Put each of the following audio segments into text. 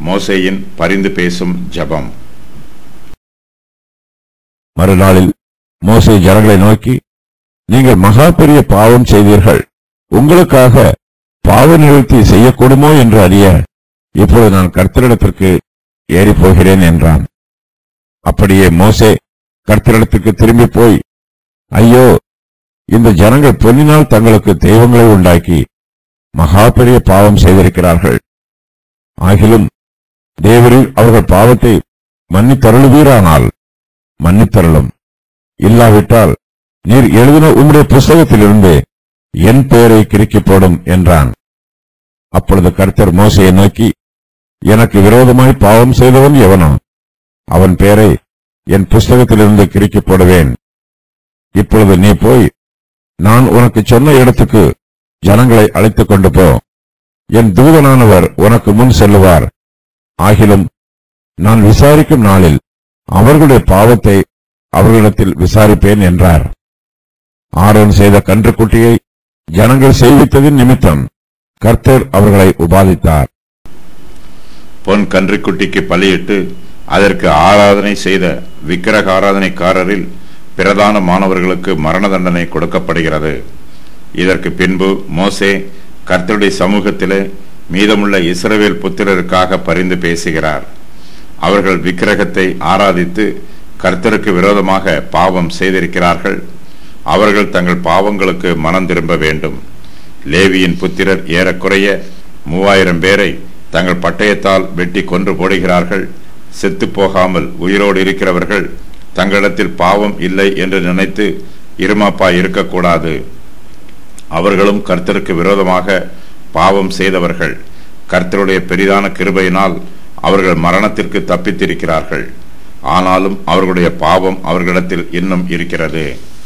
மோசேயின் பரிந்து பேசும் ஜெபம் மறுநாளில் மோசே ஜனங்களை நோக்கி நீங்கள் மகா பெரிய பாவம் செய்தீர்கள் உங்களுக்காக பாவ நிவர்த்தி செய்யக்கூடுமோ என்று அறிய இப்பொழுது நான் கர்த்தரிடத்திற்கு ஏறி போகிறேன் என்றான் அப்படியே மோசே கர்த்தரிடத்துக்கு திரும்பி போய் ஐயோ இந்த ஜனங்கள் பொன்னினால் தங்களுக்கு தெய்வங்களை உண்டாக்கி மகா பெரிய பாவம் செய்திருக்கிறார்கள் ஆகிலும் தேவரில் அவர்கள் பாவத்தை மன்னித்தருளுவீரானால் மன்னித்தருளும் இல்லாவிட்டால் நீர் எழுதின உம்முடைய புஸ்தகத்திலிருந்து என் பெயரை கிறுக்கி போடும் என்றான் அப்பொழுது கர்த்தர் மோசையை நோக்கி எனக்கு விரோதமாய் பாவம் செய்தவன் எவனோ அவன் பெயரை என் புஸ்தகத்திலிருந்து கிறுக்கி போடுவேன் இப்பொழுது நீ போய் நான் உனக்கு சொன்ன இடத்துக்கு ஜனங்களை அழைத்துக் கொண்டு போ என் தூதனானவர் உனக்கு முன் செல்லுவார் ஆகிலும் நான் விசாரிக்கும் நாளில் அவர்களுடைய பாவத்தை அவர்களிடத்தில் விசாரிப்பேன் என்றார் ஆரோன் செய்த கன்றுக்குட்டியை ஜனங்கள் செய்வித்ததின் நிமித்தம் கர்த்தர் அவர்களை உபாதித்தார் பொன் கன்றுக்குட்டிக்கு பலியிட்டு அதற்கு ஆராதனை செய்த விக்கிரக ஆராதனைக்காரரில் பிரதான மாணவர்களுக்கு மரண தண்டனை கொடுக்கப்படுகிறது இதற்கு பின்பு மோசே கர்த்தருடைய சமூகத்திலே மீதமுள்ள இஸ்ரவேல் புத்திரருக்காக பரிந்து பேசுகிறார் அவர்கள் விக்கிரகத்தை ஆராதித்து கர்த்தருக்கு விரோதமாக பாவம் செய்திருக்கிறார்கள் அவர்கள் தங்கள் பாவங்களுக்கு மனம் திரும்ப வேண்டும் லேவியின் புத்திரர் ஏறக்குறைய மூவாயிரம் பேரை தங்கள் பட்டயத்தால் வெட்டி கொன்று போடுகிறார்கள் செத்து போகாமல் உயிரோடு இருக்கிறவர்கள் தங்களிடத்தில் பாவம் இல்லை என்று நினைத்து இருமாப்பா இருக்கக்கூடாது அவர்களும் கர்த்தருக்கு விரோதமாக பாவம் செய்தவர்கள் கர்த்தருடைய பெரிதான கிருபையினால் அவர்கள் மரணத்திற்கு தப்பித்திருக்கிறார்கள் ஆனாலும் அவர்களுடைய பாவம் அவர்களிடத்தில் இன்னும் இருக்கிறது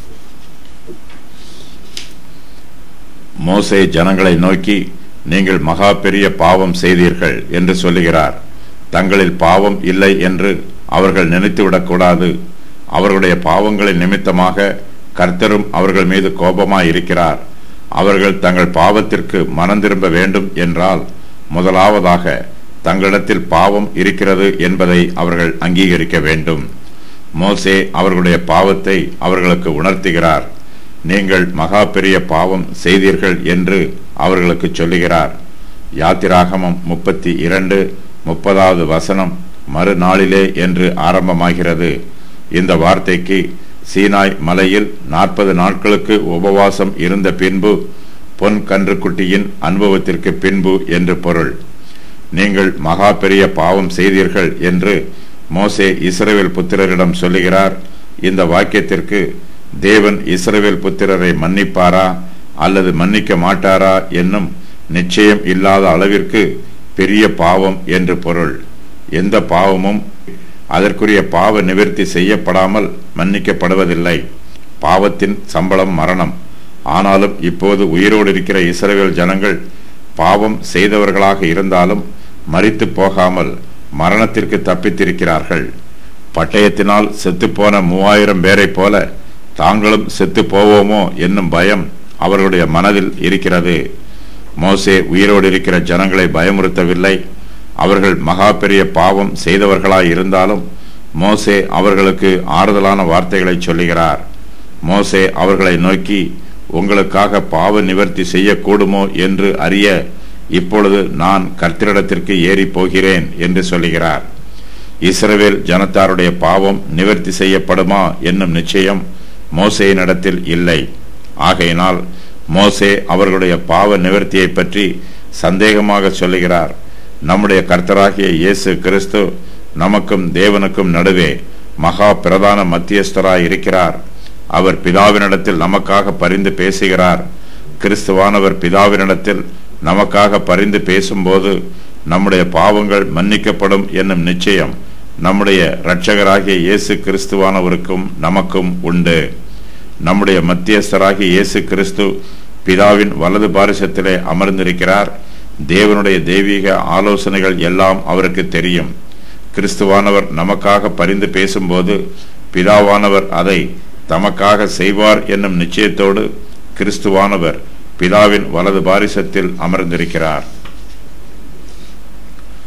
மோசே ஜனங்களை நோக்கி நீங்கள் மகா பெரிய பாவம் செய்தீர்கள் என்று சொல்லுகிறார் தங்களில் பாவம் இல்லை என்று அவர்கள் நினைத்துவிடக்கூடாது அவர்களுடைய பாவங்களின் நிமித்தமாக கர்த்தரும் அவர்கள் மீது கோபமாய் இருக்கிறார் அவர்கள் தங்கள் பாவத்திற்கு மனம் திரும்ப வேண்டும் என்றால் முதலாவதாக தங்களிடத்தில் பாவம் இருக்கிறது என்பதை அவர்கள் அங்கீகரிக்க வேண்டும் மோசே அவர்களுடைய பாவத்தை அவர்களுக்கு உணர்த்துகிறார் நீங்கள் மகா பெரிய பாவம் செய்தீர்கள் என்று அவர்களுக்கு சொல்லுகிறார் யாத்திராகமம் முப்பத்தி இரண்டு முப்பதாவது வசனம் மறுநாளிலே என்று ஆரம்பமாகிறது இந்த வார்த்தைக்கு சீனாய் மலையில் நாற்பது நாட்களுக்கு உபவாசம் இருந்த பின்பு பொன் கன்றுக்குட்டியின் அனுபவத்திற்கு பின்பு என்று பொருள் நீங்கள் மகா பெரிய பாவம் செய்தீர்கள் என்று மோசே இஸ்ரவேல் புத்திரரிடம் சொல்லுகிறார் இந்த வாக்கியத்திற்கு தேவன் இஸ்ரவேல் புத்திரரை மன்னிப்பாரா அல்லது மன்னிக்க மாட்டாரா என்னும் நிச்சயம் இல்லாத அளவிற்கு பெரிய பாவம் என்று பொருள் எந்த பாவமும் அதற்குரிய பாவ நிவர்த்தி செய்யப்படாமல் மன்னிக்கப்படுவதில்லை பாவத்தின் சம்பளம் மரணம் ஆனாலும் இப்போது உயிரோடு இருக்கிற இஸ்ரவேல் ஜனங்கள் பாவம் செய்தவர்களாக இருந்தாலும் மறித்து போகாமல் மரணத்திற்கு தப்பித்திருக்கிறார்கள் பட்டயத்தினால் செத்துப்போன மூவாயிரம் பேரைப் போல தாங்களும் செத்து போவோமோ என்னும் பயம் அவர்களுடைய மனதில் இருக்கிறது மோசே உயிரோடு இருக்கிற ஜனங்களை பயமுறுத்தவில்லை அவர்கள் மகா பெரிய பாவம் செய்தவர்களாய் இருந்தாலும் மோசே அவர்களுக்கு ஆறுதலான வார்த்தைகளை சொல்லுகிறார் மோசே அவர்களை நோக்கி உங்களுக்காக பாவ நிவர்த்தி செய்யக்கூடுமோ என்று அறிய இப்பொழுது நான் கர்த்தரிடத்திற்கு ஏறி போகிறேன் என்று சொல்லுகிறார் இஸ்ரவேல் ஜனத்தாருடைய பாவம் நிவர்த்தி செய்யப்படுமா என்னும் நிச்சயம் மோசேயினிடத்தில் இல்லை ஆகையினால் மோசே அவர்களுடைய பாவ நிவர்த்தியை பற்றி சந்தேகமாக சொல்லுகிறார் நம்முடைய கர்த்தராகிய இயேசு கிறிஸ்து நமக்கும் தேவனுக்கும் நடுவே மகா பிரதான மத்தியஸ்தராய் இருக்கிறார் அவர் பிதாவினிடத்தில் நமக்காக பரிந்து பேசுகிறார் கிறிஸ்துவானவர் பிதாவினிடத்தில் நமக்காக பரிந்து பேசும்போது நம்முடைய பாவங்கள் மன்னிக்கப்படும் என்னும் நிச்சயம் நம்முடைய இரட்சகராகிய இயேசு கிறிஸ்துவானவருக்கும் நமக்கும் உண்டு நம்முடைய மத்தியஸ்தராகிய இயேசு கிறிஸ்து பிதாவின் வலது பாரிசத்திலே அமர்ந்திருக்கிறார் தேவனுடைய தெய்வீக ஆலோசனைகள் எல்லாம் அவருக்கு தெரியும் கிறிஸ்துவானவர் நமக்காக பரிந்து பேசும்போது பிதாவானவர் அதை தமக்காக செய்வார் என்னும் நிச்சயத்தோடு கிறிஸ்துவானவர் பிதாவின் வலது பாரிசத்தில் அமர்ந்திருக்கிறார்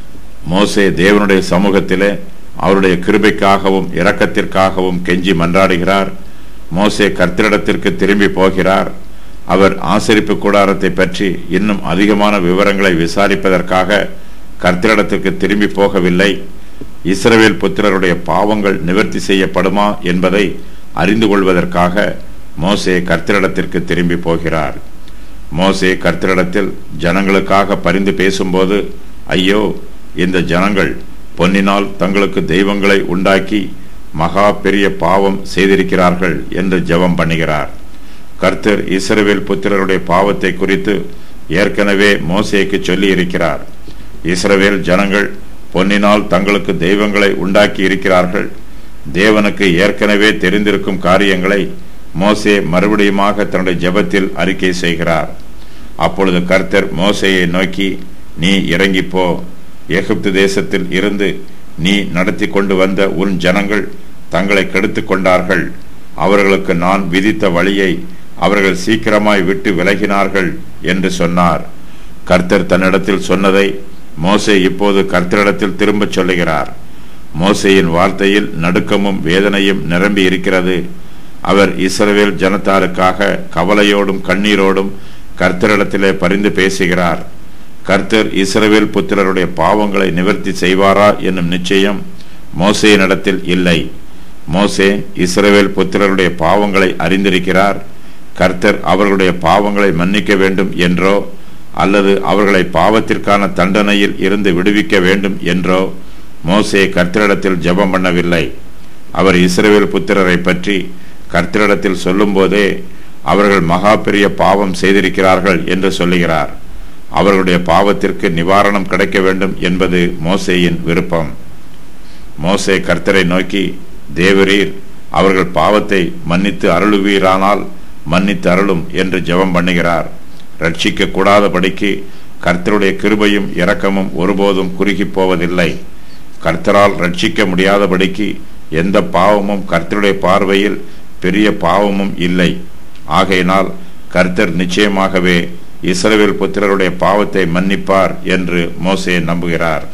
மோசே தேவனுடைய சமூகத்திலே அவருடைய கிருபைக்காகவும் இரக்கத்திற்காகவும் கெஞ்சி மன்றாடுகிறார் மோசே கர்த்தரிடத்திற்கு திரும்பி போகிறார் அவர் ஆசரிப்பு கூடாரத்தை பற்றி இன்னும் அதிகமான விவரங்களை விசாரிப்பதற்காக கர்த்தரிடத்திற்கு திரும்பி போகவில்லை இஸ்ரவேல் புத்திரருடைய பாவங்கள் நிவர்த்தி செய்யப்படுமா என்பதை அறிந்து கொள்வதற்காக மோசே கர்த்தரிடத்திற்கு திரும்பி போகிறார் மோசே கர்த்தரிடத்தில் ஜனங்களுக்காக பரிந்து பேசும்போது ஐயோ இந்த ஜனங்கள் பொன்னினால் தங்களுக்கு தெய்வங்களை உண்டாக்கி மகா பெரிய பாவம் செய்திருக்கிறார்கள் என்று ஜெபம் பண்ணுகிறார் கர்த்தர் இஸ்ரவேல் புத்திரருடைய பாவத்தை குறித்து ஏற்கனவே மோசேக்கு சொல்லி இருக்கிறார் இஸ்ரவேல் ஜனங்கள் பொன்னினால் தங்களுக்கு தெய்வங்களை உண்டாக்கி இருக்கிறார்கள் தேவனுக்கு ஏற்கனவே தெரிந்திருக்கும் காரியங்களை மோசே மறுபடியுமாக தன்னுடைய ஜெபத்தில் அறிக்கை செய்கிறார் அப்பொழுது கர்த்தர் மோசேயை நோக்கி நீ இறங்கி போ எகிப்து தேசத்தில் இருந்து நீ நடத்தி கொண்டு வந்த உன் ஜனங்கள் தங்களை கெடுத்துக் கொண்டார்கள் அவர்களுக்கு நான் விதித்த வழியை அவர்கள் சீக்கிரமாய் விட்டு விலகினார்கள் என்று சொன்னார் கர்த்தர் தன்னிடத்தில் சொன்னதை மோசே இப்போது கர்த்தரிடத்தில் திரும்பச் சொல்லுகிறார் மோசேயின் வார்த்தையில் நடுக்கமும் வேதனையும் நிரம்பி இருக்கிறது அவர் இஸ்ரவேல் ஜனத்தாருக்காக கவலையோடும் கண்ணீரோடும் கர்த்தரிடத்திலே பரிந்து பேசுகிறார் கர்த்தர் இஸ்ரவேல் புத்திரருடைய பாவங்களை நிவர்த்தி செய்வாரா என்னும் நிச்சயம் மோசையினிடத்தில் இல்லை மோசே இஸ்ரவேல் புத்திரருடைய பாவங்களை அறிந்திருக்கிறார் கர்த்தர் அவர்களுடைய பாவங்களை மன்னிக்க வேண்டும் என்றோ அல்லது அவர்களை பாவத்திற்கான தண்டனையில் இருந்து விடுவிக்க வேண்டும் என்றோ மோசே கர்த்தரிடத்தில் ஜெபம் பண்ணவில்லை அவர் இஸ்ரவேல் புத்திரரை பற்றி கர்த்தரிடத்தில் சொல்லும்போதே அவர்கள் மகா பெரிய பாவம் செய்திருக்கிறார்கள் என்று சொல்லுகிறார் அவர்களுடைய பாவத்திற்கு நிவாரணம் கிடைக்க வேண்டும் என்பது மோசேயின் விருப்பம் மோசே கர்த்தரை நோக்கி தேவரீர் அவர்கள் பாவத்தை மன்னித்து அருளுவீரானால் மன்னித்து அருளும் என்று ஜெபம் பண்ணுகிறார் ரட்சிக்க கூடாதபடிக்கு கர்த்தருடைய கிருபையும் இரக்கமும் ஒருபோதும் குறுகி போவதில்லை கர்த்தரால் ரட்சிக்க முடியாதபடிக்கு எந்த பாவமும் கர்த்தருடைய பார்வையில் பெரிய பாவமும் இல்லை ஆகையினால் கர்த்தர் நிச்சயமாகவே இஸ்ரவேல் புத்திரருடைய பாவத்தை மன்னிப்பார் என்று மோசே நம்புகிறார்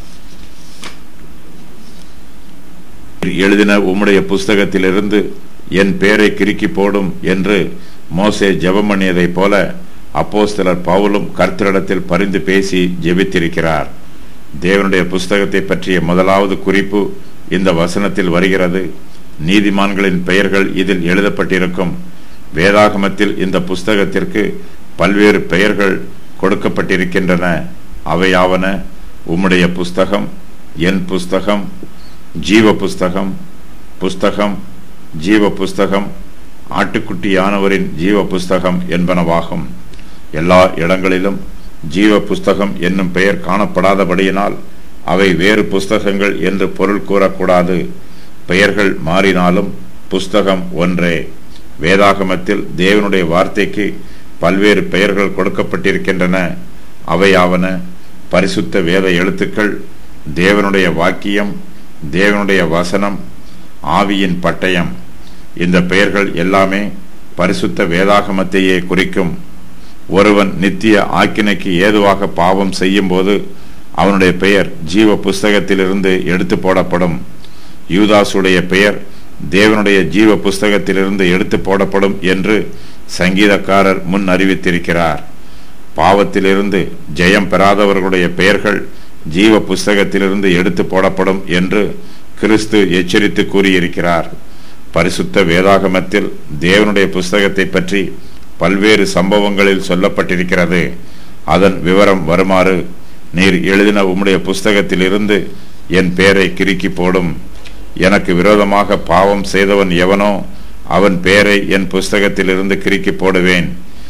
எழுதின உம்முடைய புஸ்தகத்திலிருந்து என் பேரை கிறுக்கி போடும் என்று மோசே ஜெபம் பண்ணியதைப் போல அப்போஸ்தலர் பவுலும் கர்த்தரிடத்தில் பரிந்து பேசி ஜெபித்திருக்கிறார் தேவனுடைய புஸ்தகத்தை பற்றிய முதலாவது குறிப்பு இந்த வசனத்தில் வருகிறது நீதிமான்களின் பெயர்கள் இதில் எழுதப்பட்டிருக்கும் வேதாகமத்தில் இந்த புஸ்தகத்திற்கு பல்வேறு பெயர்கள் கொடுக்கப்பட்டிருக்கின்றன அவையாவன உம்முடைய புஸ்தகம் என் புஸ்தகம் ஜீவ புஸ்தகம் புஸ்தகம் ஜீவ புஸ்தகம் ஆட்டுக்குட்டியானவரின் ஜீவ புஸ்தகம் என்பனவாகும் எல்லா இடங்களிலும் ஜீவ புஸ்தகம் என்னும் பெயர் காணப்படாதபடியினால் அவை வேறு புஸ்தகங்கள் என்று பொருள் கூறக்கூடாது பெயர்கள் மாறினாலும் புஸ்தகம் ஒன்றே வேதாகமத்தில் தேவனுடைய வார்த்தைக்கு பல்வேறு பெயர்கள் கொடுக்கப்பட்டிருக்கின்றன அவையாவன பரிசுத்த வேத எழுத்துக்கள் தேவனுடைய வாக்கியம் தேவனுடைய வசனம் ஆவியின் பட்டயம் இந்த பெயர்கள் எல்லாமே பரிசுத்த வேதாகமத்தையே குறிக்கும் ஒருவன் நித்திய ஆக்கினைக்கு ஏதுவாக பாவம் செய்யும்போது அவனுடைய பெயர் ஜீவ புஸ்தகத்திலிருந்து எடுத்து போடப்படும் யூதாசுடைய பெயர் தேவனுடைய ஜீவ புஸ்தகத்திலிருந்து எடுத்து போடப்படும் என்று சங்கீதக்காரர் முன் அறிவித்திருக்கிறார் பாவத்திலிருந்து ஜெயம் பெறாதவர்களுடைய பெயர்கள் ஜீவ புஸ்தகத்திலிருந்து எடுத்து போடப்படும் என்று கிறிஸ்து எச்சரித்து கூறியிருக்கிறார் பரிசுத்த வேதாகமத்தில் தேவனுடைய புஸ்தகத்தை பற்றி பல்வேறு சம்பவங்களில் சொல்லப்பட்டிருக்கிறது அதன் விவரம் வருமாறு நீர் எழுதின உம்முடைய புஸ்தகத்திலிருந்து என் பெயரை கிறுக்கி போடும் எனக்கு விரோதமாக பாவம் செய்தவன் எவனோ அவன் பெயரை என் புஸ்தகத்திலிருந்து கிறுக்கி போடுவேன்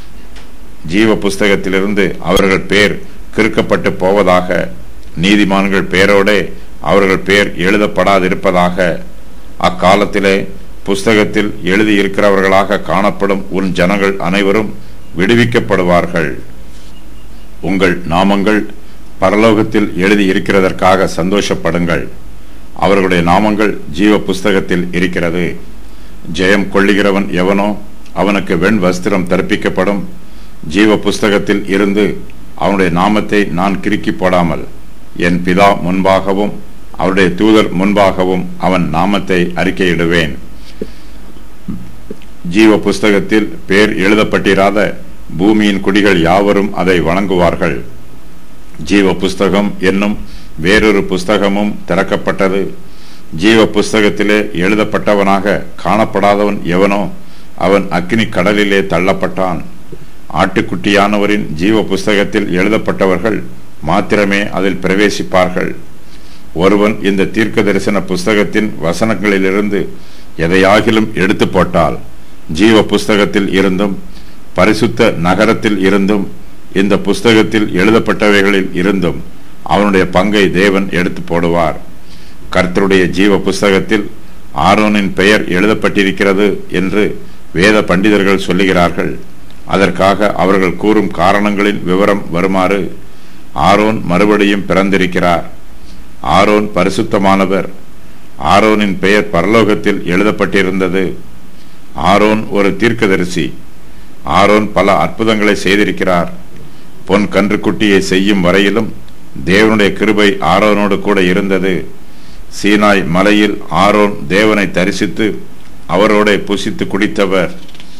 ஜீவ புஸ்தகத்திலிருந்து அவர்கள் பேர் கிறுக்கப்பட்டு போவதாக நீதிமான்கள் பேரோடே அவர்கள் பேர் எழுதப்படாதிருப்பதாக அக்காலத்திலே புஸ்தகத்தில் எழுதியிருக்கிறவர்களாக காணப்படும் உன் ஜனங்கள் அனைவரும் விடுவிக்கப்படுவார்கள் உங்கள் நாமங்கள் பரலோகத்தில் எழுதி இருக்கிறதற்காக சந்தோஷப்படுங்கள் அவர்களுடைய நாமங்கள் ஜீவ புஸ்தகத்தில் இருக்கிறது ஜெயம் கொள்ளுகிறவன் எவனோ அவனுக்கு வெண் வஸ்திரம் தர்ப்பிக்கப்படும் ஜீவ புஸ்தகத்தில் இருந்து அவனுடைய நாமத்தை நான் கிறுக்கி போடாமல் என் பிதா முன்பாகவும் அவருடைய தூதர் முன்பாகவும் அவன் நாமத்தை அறிக்கையிடுவேன் ஜீவ புஸ்தகத்தில் பேர் எழுதப்பட்டிராத பூமியின் குடிகள் யாவரும் அதை வணங்குவார்கள் ஜீவ புஸ்தகம் என்னும் வேறொரு புஸ்தகமும் திறக்கப்பட்டது ஜீவ புஸ்தகத்திலே எழுதப்பட்டவனாக காணப்படாதவன் எவனோ அவன் அக்னி கடலிலே தள்ளப்பட்டான் ஆட்டுக்குட்டியானவரின் ஜீவ புஸ்தகத்தில் எழுதப்பட்டவர்கள் மாத்திரமே அதில் பிரவேசிப்பார்கள் ஒருவன் இந்த தீர்க்க தரிசன புஸ்தகத்தின் வசனங்களிலிருந்து எதையாகிலும் எடுத்து போட்டால் ஜீவ புஸ்தகத்தில் இருந்தும் பரிசுத்த நகரத்தில் இருந்தும் இந்த புஸ்தகத்தில் எழுதப்பட்டவைகளில் இருந்தும் அவனுடைய பங்கை தேவன் எடுத்து போடுவார் கர்த்தருடைய ஜீவ புஸ்தகத்தில் ஆரோனின் பெயர் எழுதப்பட்டிருக்கிறது என்று வேத பண்டிதர்கள் சொல்லுகிறார்கள் அதற்காக அவர்கள் கூறும் காரணங்களின் விவரம் வருமாறு ஆரோன் மறுபடியும் பிறந்திருக்கிறார் ஆரோன் பரிசுத்தமானவர் ஆரோனின் பெயர் பரலோகத்தில் எழுதப்பட்டிருந்தது ஆரோன் ஒரு தீர்க்கதரிசி ஆரோன் பல அற்புதங்களை செய்திருக்கிறார் பொன் கன்றுக்குட்டியை செய்யும் வரையிலும் தேவனுடைய கிருபை ஆரோனோடு கூட இருந்தது சீனாய் மலையில் ஆரோன் தேவனை தரிசித்து அவரோட புசித்து குடித்தவர்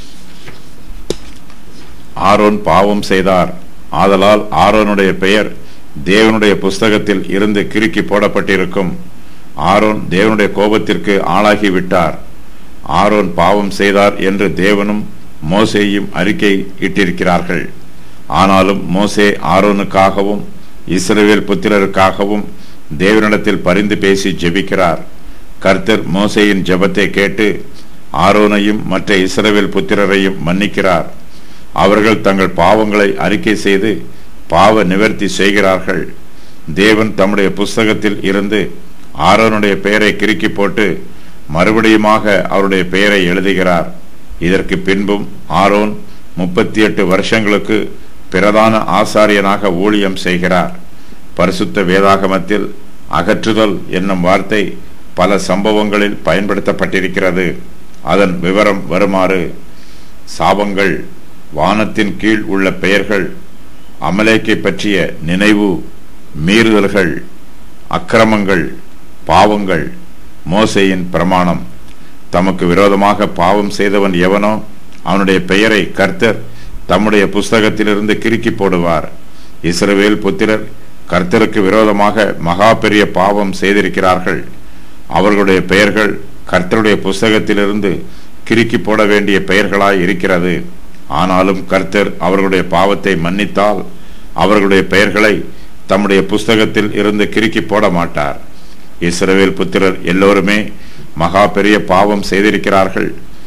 ஆரோன் பாவம் செய்தார் ஆதலால் ஆரோனுடைய பெயர் தேவனுடைய புஸ்தகத்தில் இருந்து கிறுக்கி போடப்பட்டிருக்கும் ஆரோன் தேவனுடைய கோபத்திற்கு ஆளாகி விட்டார் ஆரோன் பாவம் செய்தார் என்று தேவனும் மோசேயும் அறிக்கை இட்டிருக்கிறார்கள் ஆனாலும் மோசே ஆரோனுக்காகவும் இஸ்ரவேல் புத்திரருக்காகவும் தேவனிடத்தில் பரிந்து பேசி ஜெபிக்கிறார் கர்த்தர் மோசேயின் ஜெபத்தை கேட்டு ஆரோனையும் மற்ற இஸ்ரவேல் புத்திரரையும் மன்னிக்கிறார் அவர்கள் தங்கள் பாவங்களை அறிக்கை செய்து பாவ நிவர்த்தி செய்கிறார்கள் தேவன் தம்முடைய புஸ்தகத்தில் இருந்து ஆரோனுடைய பெயரை கிறுக்கி போட்டு மறுபடியுமாக அவருடைய பெயரை எழுதுகிறார் இதற்கு பின்பும் ஆரோன் முப்பத்தி எட்டு வருஷங்களுக்கு பிரதான ஆசாரியனாக ஊழியம் செய்கிறார் பரிசுத்த வேதாகமத்தில் அகற்றுதல் என்னும் வார்த்தை பல சம்பவங்களில் பயன்படுத்தப்பட்டிருக்கிறது அதன் விவரம் வருமாறு சாபங்கள் வானத்தின் கீழ் உள்ள பெயர்கள் அமலேக்கை பற்றிய நினைவு மீறுதல்கள் அக்கிரமங்கள் பாவங்கள் மோசையின் பிரமாணம் தமக்கு விரோதமாக பாவம் செய்தவன் எவனோ அவனுடைய பெயரை கர்த்தர் தம்முடைய புஸ்தகத்திலிருந்து கிறுக்கி போடுவார் இஸ்ரவேல் புத்திரர் கர்த்தருக்கு விரோதமாக மகா பெரிய பாவம் செய்திருக்கிறார்கள் அவர்களுடைய பெயர்கள் கர்த்தருடைய புஸ்தகத்திலிருந்து கிறுக்கி போட வேண்டிய பெயர்களாய் இருக்கிறது ஆனாலும் கர்த்தர் அவர்களுடைய பாவத்தை மன்னித்தால் அவர்களுடைய பெயர்களை தம்முடைய புஸ்தகத்தில் இருந்து கிறுக்கி போட மாட்டார் இஸ்ரவேல் புத்திரர் எல்லோருமே மகா பெரிய பாவம் செய்திருக்கிறார்கள்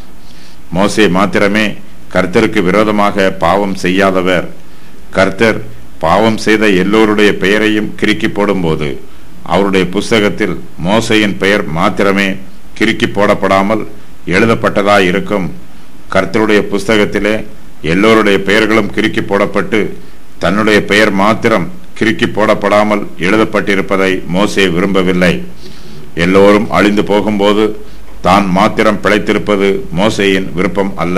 மோசே மாத்திரமே கர்த்தருக்கு விரோதமாக பாவம் செய்யாதவர் கர்த்தர் பாவம் செய்த எல்லோருடைய பெயரையும் கிறுக்கி போடும்போது அவருடைய புஸ்தகத்தில் மோசையின் பெயர் மாத்திரமே கிறுக்கி போடப்படாமல் எழுதப்பட்டதாய் இருக்கும் கர்த்தருடைய புஸ்தகத்திலே எல்லோருடைய பெயர்களும் கிறுக்கி போடப்பட்டு தன்னுடைய பெயர் மாத்திரம் கிறுக்கி போடப்படாமல் எழுதப்பட்டிருப்பதை மோசே விரும்பவில்லை எல்லோரும் அழிந்து போகும்போது தான் மாத்திரம் பிழைத்திருப்பது மோசேயின் விருப்பம் அல்ல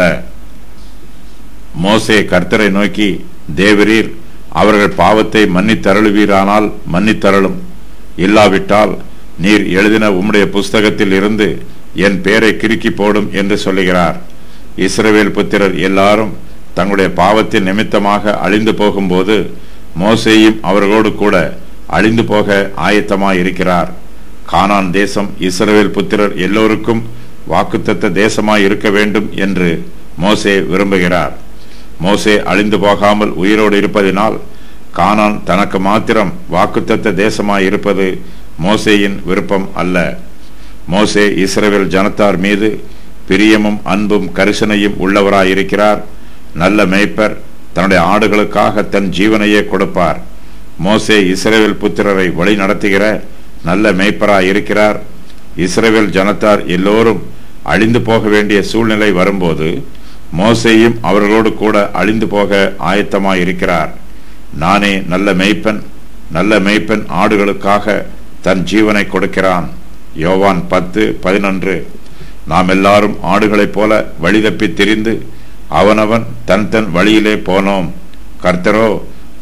மோசே கர்த்தரை நோக்கி தேவரீர் அவர்கள் பாவத்தை மன்னித்தருளுவீரானால் மன்னித்தருளும் இல்லாவிட்டால் நீர் எழுதின உம்முடைய புஸ்தகத்தில் இருந்து என் பெயரை கிறுக்கி போடும் என்று சொல்லுகிறார் இஸ்ரவேல் புத்திரர் எல்லாரும் தங்களுடைய பாவத்தின் நிமித்தமாக அழிந்து போகும்போது மோசேயும் அவர்களோடு கூட அழிந்து போக ஆயத்தமாயிருக்கிறார் கானான் தேசம் இஸ்ரவேல் புத்திரர் எல்லோருக்கும் வாக்குத்தத்த தேசமாய் இருக்க வேண்டும் என்று மோசே விரும்புகிறார் மோசே அழிந்து போகாமல் உயிரோடு இருப்பதினால் கானான் தனக்கு மாத்திரம் வாக்குத்தத்த தேசமாய் இருப்பது மோசேயின் விருப்பம் அல்ல மோசே இஸ்ரவேல் ஜனத்தார் மீது பிரியமும் அன்பும் கரிசனையும் உள்ளவராயிருக்கிறார் நல்ல மேய்ப்பர் தன்னுடைய ஆடுகளுக்காக தன் ஜீவனையே கொடுப்பார் மோசே இஸ்ரவேல் புத்திரரை வழி நடத்துகிற நல்ல மேய்ப்பராய் இருக்கிறார் இஸ்ரவேல் ஜனத்தார் எல்லோரும் அழிந்து போக வேண்டிய சூழ்நிலை வரும்போது மோசேயும் அவர்களோடு கூட அழிந்து போக ஆயத்தமாய் இருக்கிறார் நானே நல்ல மேய்ப்பன் நல்ல மேய்ப்பன் ஆடுகளுக்காக தன் ஜீவனை கொடுக்கிறான் யோவான் பத்து பதினொன்று நாம் எல்லாரும் ஆடுகளைப் போல வழி தப்பி திரிந்து அவனவன் தன் தன் வழியிலே போனோம் கர்த்தரோ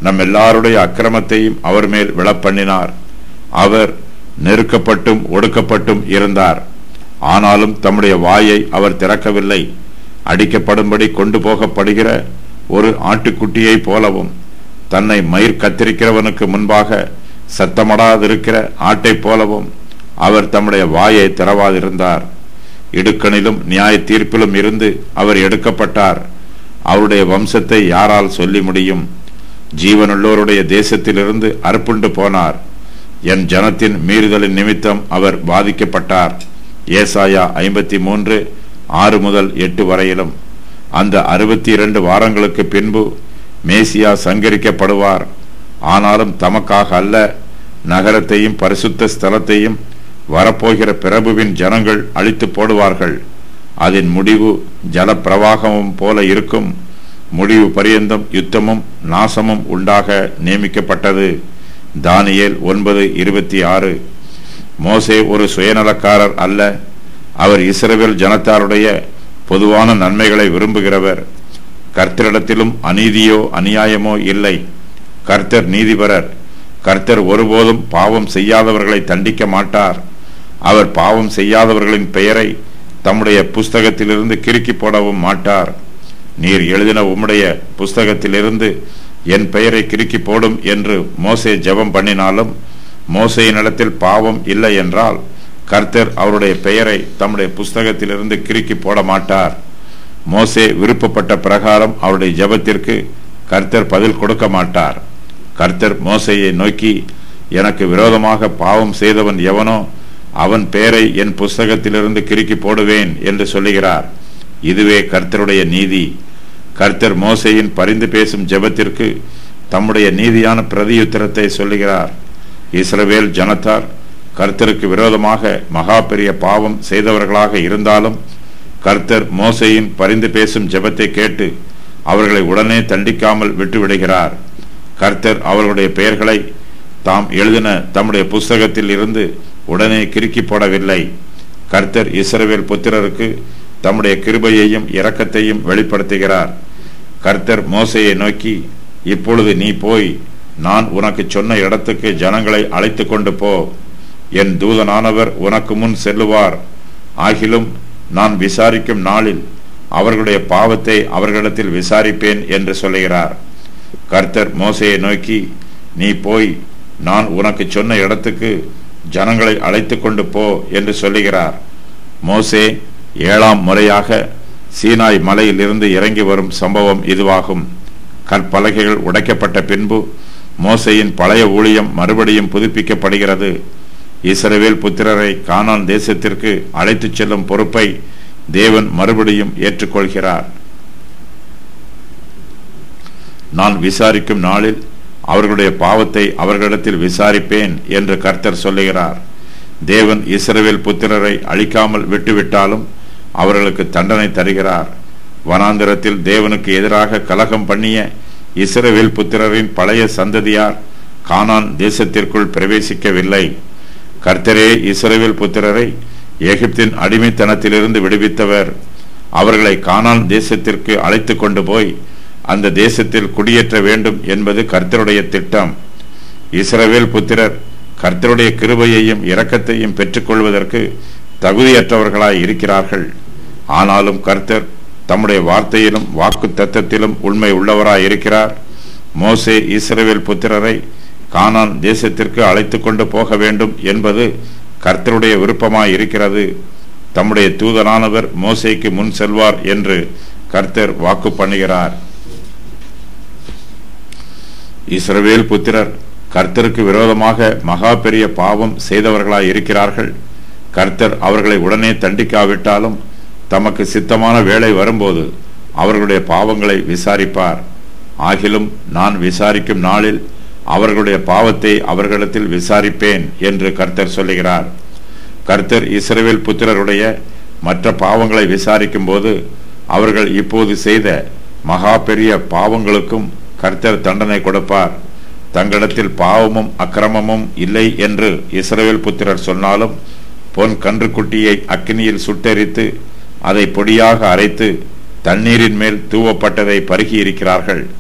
நம் எல்லாருடைய அக்கிரமத்தையும் அவர் மேல் விழப்பண்ணினார் அவர் நெருக்கப்பட்டும் ஒடுக்கப்பட்டும் இருந்தார் ஆனாலும் தம்முடைய வாயை அவர் திறக்கவில்லை அடிக்கப்படும்படி கொண்டு போகப்படுகிற ஒரு ஆட்டுக்குட்டியைப் போலவும் தன்னை மயிர் கத்திரிக்கிறவனுக்கு முன்பாக சத்தமடாதிருக்கிற ஆட்டைப் போலவும் அவர் தம்முடைய வாயை திறவாதிருந்தார் இடுக்கணிலும் நியாய தீர்ப்பிலும் இருந்து அவர் எடுக்கப்பட்டார் அவருடைய வம்சத்தை யாரால் சொல்லி முடியும் ஜீவனுள்ளோருடைய தேசத்திலிருந்து அறுப்புண்டு போனார் என் ஜனத்தின் மீறுதலின் நிமித்தம் அவர் பாதிக்கப்பட்டார் ஏசாயா ஐம்பத்தி மூன்று ஆறு முதல் எட்டு வரையிலும் அந்த அறுபத்தி இரண்டு வாரங்களுக்கு பின்பு மேசியா சங்கரிக்கப்படுவார் ஆனாலும் தமக்காக அல்ல நகரத்தையும் பரிசுத்த ஸ்தலத்தையும் வரப்போகிற பிரபுவின் ஜனங்கள் அழித்து போடுவார்கள் அதன் முடிவு ஜலப்பிரவாகமும் போல இருக்கும் முடிவு பரியந்தம் யுத்தமும் நாசமும் உண்டாக நியமிக்கப்பட்டது தானியேல் ஒன்பது இருபத்தி ஆறு மோசே ஒரு சுயநலக்காரர் அல்ல அவர் இஸ்ரவேல் ஜனத்தாருடைய பொதுவான நன்மைகளை விரும்புகிறவர் கர்த்தரிடத்திலும் அநீதியோ அநியாயமோ இல்லை கர்த்தர் நீதிபரர் கர்த்தர் ஒருபோதும் பாவம் செய்யாதவர்களை தண்டிக்க மாட்டார் அவர் பாவம் செய்யாதவர்களின் பெயரை தம்முடைய புஸ்தகத்திலிருந்து கிறுக்கி போடவும் மாட்டார் நீர் எழுதின உம்முடைய புஸ்தகத்திலிருந்து என் பெயரை கிறுக்கி போடும் என்று மோசே ஜெபம் பண்ணினாலும் மோசையினிடத்தில் பாவம் இல்லை என்றால் கர்த்தர் அவருடைய பெயரை தம்முடைய புஸ்தகத்திலிருந்து கிறுக்கி போட மாட்டார் மோசே விருப்பப்பட்ட பிரகாரம் அவருடைய ஜெபத்திற்கு கர்த்தர் பதில் கொடுக்க மாட்டார் கர்த்தர் மோசையை நோக்கி எனக்கு விரோதமாக பாவம் செய்தவன் எவனோ அவன் பெயரை என் புஸ்தகத்திலிருந்து கிறுக்கி போடுவேன் என்று சொல்லுகிறார் இதுவே கர்த்தருடைய நீதி கர்த்தர் மோசையின் பரிந்து பேசும் ஜெபத்திற்கு தம்முடைய நீதியான பிரதியுத்தரத்தை சொல்லுகிறார் இஸ்ரவேல் ஜனத்தார் கர்த்தருக்கு விரோதமாக மகா பெரிய பாவம் செய்தவர்களாக இருந்தாலும் கர்த்தர் மோசையின் பரிந்து பேசும் ஜெபத்தை கேட்டு அவர்களை உடனே தண்டிக்காமல் விட்டுவிடுகிறார் கர்த்தர் அவர்களுடைய பெயர்களை தாம் எழுதின தம்முடைய புஸ்தகத்தில் இருந்து உடனே கிறுக்கி போடவில்லை கர்த்தர் இஸ்ரவேல் புத்திரருக்கு தம்முடைய கிருபையையும் இரக்கத்தையும் வெளிப்படுத்துகிறார் கர்த்தர் மோசையை நோக்கி இப்பொழுது நீ போய் நான் உனக்கு சொன்ன இடத்துக்கு ஜனங்களை அழைத்து கொண்டு போ என் தூதனானவர் உனக்கு முன் செல்லுவார் ஆகிலும் நான் விசாரிக்கும் நாளில் அவர்களுடைய பாவத்தை அவர்களிடத்தில் விசாரிப்பேன் என்று சொல்லுகிறார் கர்த்தர் மோசையை நோக்கி நீ போய் நான் உனக்கு சொன்ன இடத்துக்கு ஜனங்களை அழைத்து கொண்டு போ என்று சொல்லுகிறார் மோசே ஏழாம் முறையாக சீனாய் மலையில் இருந்து இறங்கி வரும் சம்பவம் இதுவாகும் கற்பலகைகள் உடைக்கப்பட்ட பின்பு மோசையின் பழைய ஊழியம் மறுபடியும் புதுப்பிக்கப்படுகிறது இஸ்ரவேல் புத்திரரை கானான் தேசத்திற்கு அழைத்துச் செல்லும் பொறுப்பை தேவன் மறுபடியும் ஏற்றுக்கொள்கிறார் நான் விசாரிக்கும் நாளில் அவர்களுடைய பாவத்தை அவர்களிடத்தில் விசாரிப்பேன் என்று கர்த்தர் சொல்லுகிறார் தேவன் இஸ்ரவேல் புத்திரரை அழிக்காமல் விட்டுவிட்டாலும் அவர்களுக்கு தண்டனை தருகிறார் வனாந்திரத்தில் தேவனுக்கு எதிராக கலகம் பண்ணிய இஸ்ரவேல் புத்திரரின் பழைய சந்ததியார் கானான் தேசத்திற்குள் பிரவேசிக்கவில்லை கர்த்தரே இஸ்ரவேல் புத்திரரை எகிப்தின் அடிமைத்தனத்திலிருந்து விடுவித்தவர் அவர்களை கானான் தேசத்திற்கு அழைத்து கொண்டு போய் அந்த தேசத்தில் குடியேற்ற வேண்டும் என்பது கர்த்தருடைய திட்டம் இஸ்ரவேல் புத்திரர் கர்த்தருடைய கிருபையையும் இரக்கத்தையும் பெற்றுக்கொள்வதற்கு தகுதியற்றவர்களாய் இருக்கிறார்கள் ஆனாலும் கர்த்தர் தம்முடைய வார்த்தையிலும் வாக்கு தத்தத்திலும் உண்மை உள்ளவராய் இருக்கிறார் மோசே இஸ்ரவேல் புத்திரரை கானான் தேசத்திற்கு அழைத்து கொண்டு போக வேண்டும் என்பது கர்த்தருடைய விருப்பமாய் இருக்கிறது தம்முடைய தூதனானவர் மோசேக்கு முன் செல்வார் என்று கர்த்தர் வாக்கு பண்ணுகிறார் இஸ்ரவேல் புத்திரர் கர்த்தருக்கு விரோதமாக மகா பெரிய பாவம் செய்தவர்களாய் இருக்கிறார்கள் கர்த்தர் அவர்களை உடனே தண்டிக்காவிட்டாலும் தமக்கு சித்தமான வேலை வரும்போது அவர்களுடைய பாவங்களை விசாரிப்பார் ஆகிலும் நான் விசாரிக்கும் நாளில் அவர்களுடைய பாவத்தை அவர்களிடத்தில் விசாரிப்பேன் என்று கர்த்தர் சொல்லுகிறார் கர்த்தர் இஸ்ரவேல் புத்திரருடைய மற்ற பாவங்களை விசாரிக்கும் போது அவர்கள் இப்போது செய்த மகா பெரிய பாவங்களுக்கும் கர்த்தர் தண்டனை கொடுப்பார் தங்களிடத்தில் பாவமும் அக்கிரமமும் இல்லை என்று இஸ்ரவேல் புத்திரர் சொன்னாலும் பொன் கன்றுக்குட்டியை அக்கினியில் சுட்டெரித்து அதை பொடியாக அரைத்து தண்ணீரின் மேல் தூவப்பட்டதை பருகி இருக்கிறார்கள்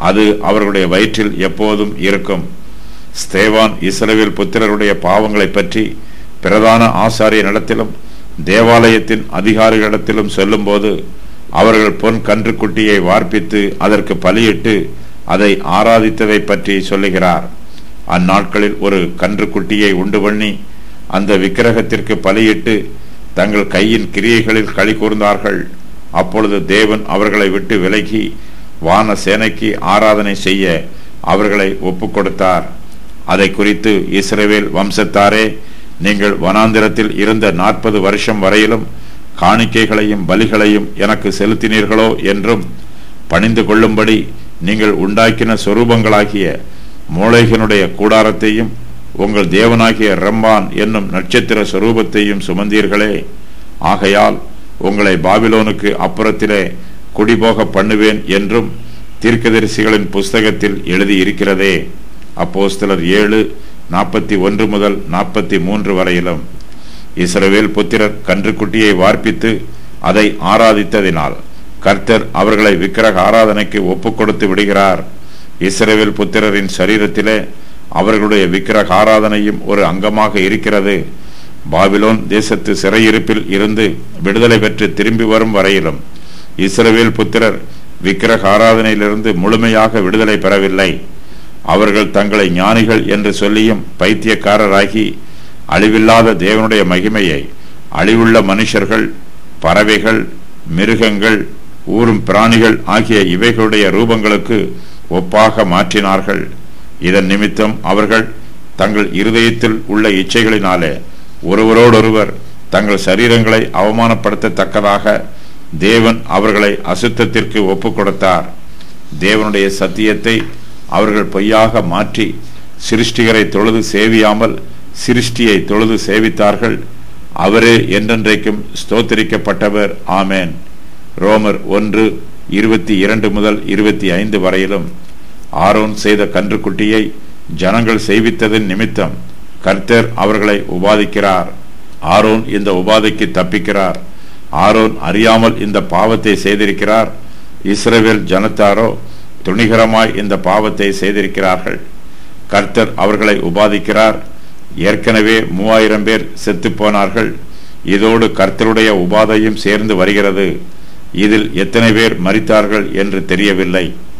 அது அவர்களுடைய வயிற்றில் எப்போதும் இருக்கும் ஸ்தேவான் இஸ்ரவேல் புத்திரருடைய பாவங்களை பற்றி பிரதான ஆசாரியனிடத்திலும் தேவாலயத்தின் அதிகாரிகளிடத்திலும் சொல்லும்போது அவர்கள் பொன் கன்றுக்குட்டியை வார்ப்பித்து அதற்கு பலியிட்டு அதை ஆராதித்ததை பற்றி சொல்லுகிறார் அந்நாட்களில் ஒரு கன்றுக்குட்டியை உண்டு பண்ணி அந்த விக்கிரகத்திற்கு பலியிட்டு தங்கள் கையின் கிரியைகளில் களி கூர்ந்தார்கள் அப்பொழுது தேவன் அவர்களை விட்டு விலகி வான சேனைக்கு ஆராதனை செய்ய அவர்களை ஒப்புக் கொடுத்தார் அதை குறித்து இஸ்ரவேல் வம்சத்தாரே நீங்கள் வனாந்திரத்தில் இருந்த நாற்பது வருஷம் வரையிலும் காணிக்கைகளையும் பலிகளையும் எனக்கு செலுத்தினீர்களோ என்றும் பணிந்து கொள்ளும்படி நீங்கள் உண்டாக்கின சொரூபங்களாகிய மூளைகனுடைய கூடாரத்தையும் உங்கள் தேவனாகிய ரம்பான் என்னும் நட்சத்திர சொரூபத்தையும் சுமந்தீர்களே ஆகையால் உங்களை பாபிலோனுக்கு அப்புறத்திலே குடிபோக பண்ணுவேன் என்றும் தீர்க்கதரிசிகளின் புஸ்தகத்தில் எழுதியிருக்கிறதே அப்போஸ்தலர் ஏழு நாற்பத்தி ஒன்று முதல் நாற்பத்தி மூன்று வரையிலும் இஸ்ரவேல் புத்திரர் கன்றுக்குட்டியை வார்ப்பித்து அதை ஆராதித்ததினால் கர்த்தர் அவர்களை விக்கிரக ஆராதனைக்கு ஒப்புக் கொடுத்து விடுகிறார் இஸ்ரவேல் புத்திரரின் சரீரத்திலே அவர்களுடைய விக்கிரக ஆராதனையும் ஒரு அங்கமாக இருக்கிறது பாபிலோன் தேசத்து சிறையிருப்பில் இருந்து விடுதலை பெற்று திரும்பி வரும் வரையிலும் இஸ்ரவேல் புத்திரர் விக்கிரக ஆராதனையிலிருந்து முழுமையாக விடுதலை பெறவில்லை அவர்கள் தங்களை ஞானிகள் என்று சொல்லியும் பைத்தியக்காரராகி அழிவில்லாத தேவனுடைய மகிமையை அழிவுள்ள மனுஷர்கள் பறவைகள் மிருகங்கள் ஊரும் பிராணிகள் ஆகிய இவைகளுடைய ரூபங்களுக்கு ஒப்பாக மாற்றினார்கள் இதன் நிமித்தம் அவர்கள் தங்கள் இருதயத்தில் உள்ள இச்சைகளினாலே ஒருவரோடொருவர் தங்கள் சரீரங்களை அவமானப்படுத்தத்தக்கதாக தேவன் அவர்களை அசுத்தத்திற்கு ஒப்புக் கொடுத்தார் தேவனுடைய சத்தியத்தை அவர்கள் பொய்யாக மாற்றி சிருஷ்டிகரை தொழுது சேவியாமல் சிருஷ்டியை தொழுது சேவித்தார்கள் அவரே என்றென்றைக்கும் ஸ்தோத்திரிக்கப்பட்டவர் ஆமேன் ரோமர் ஒன்று இருபத்தி இரண்டு முதல் இருபத்தி ஐந்து வரையிலும் ஆரோன் செய்த கன்றுக்குட்டியை ஜனங்கள் செய்வித்ததன் நிமித்தம் கர்த்தர் அவர்களை உபாதிக்கிறார் ஆரோன் இந்த உபாதைக்கு தப்பிக்கிறார் ஆரோன் அறியாமல் இந்த பாவத்தை செய்திருக்கிறார் இஸ்ரவேல் ஜனத்தாரோ துணிகரமாய் இந்த பாவத்தை செய்திருக்கிறார்கள் கர்த்தர் அவர்களை உபாதிக்கிறார் ஏற்கனவே மூவாயிரம் பேர் செத்து போனார்கள் இதோடு கர்த்தருடைய உபாதையும் சேர்ந்து வருகிறது இதில் எத்தனை பேர் மறித்தார்கள் என்று தெரியவில்லை